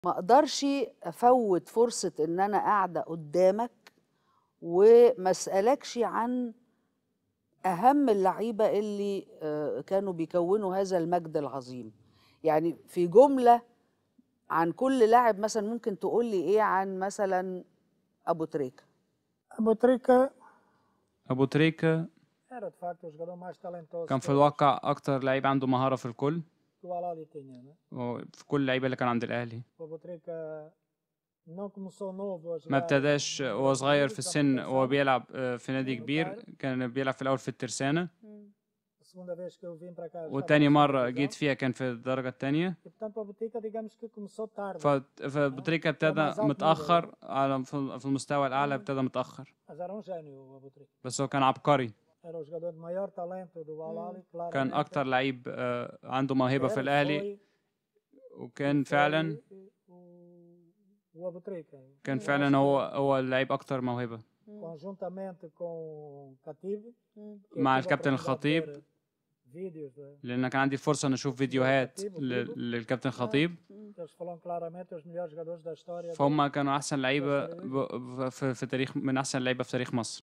ما اقدرش افوت فرصه ان انا قاعده قدامك وما اسالكش عن اهم اللعيبه اللي آه، كانوا بيكونوا هذا المجد العظيم يعني في جمله عن كل لاعب مثلا ممكن تقول لي ايه عن مثلا ابو تريكه ابو تريكه ابو تريكة era de facto o jogador mais talentoso كان que في الواقع اكتر لعيب عنده مهارة في الكل o Al-Ahly tinha, né? وفي كل اللعيبة اللي كان عند الاهلي O Abu Trika não começou novo a ما jogar ابتداش no وهو صغير في Benfica, السن da وهو Fundação. بيلعب آه، في نادي كبير كان بيلعب في الاول في الترسانة A segunda vez que eu vim para cá já وتاني estava na مرة segunda جيت divisão. فيها كان في الدرجة التانية E portanto o Abu Trika digamos que começou tarde ف- فابو تريكة ابتدى alto متأخر على في في المستوى الأعلى ابتدى متأخر mas era um gênio o Abu Trika بس هو كان عبقري era o jogador de maior talento do Al-Ahly claramente كان أكتر لعيب آه، عنده موهبة Era, في الأهلي foi- وكان foi فعلا o, o Abu Trika كان Eu فعلا acho هو que هو اللعيب أكتر موهبة conjuntamente com Khatib que eu مع tive a الكابتن oportunidade de الخطيب. ver vídeos de- لأن كان عندي الفرصة إن أشوف فيديوهات ل- للكابتن خطيب eles falam claramente os melhores jogadores da história do- فهم كانوا أحسن لعيبة ب- ب- في في تاريخ من أحسن لعيبة في تاريخ مصر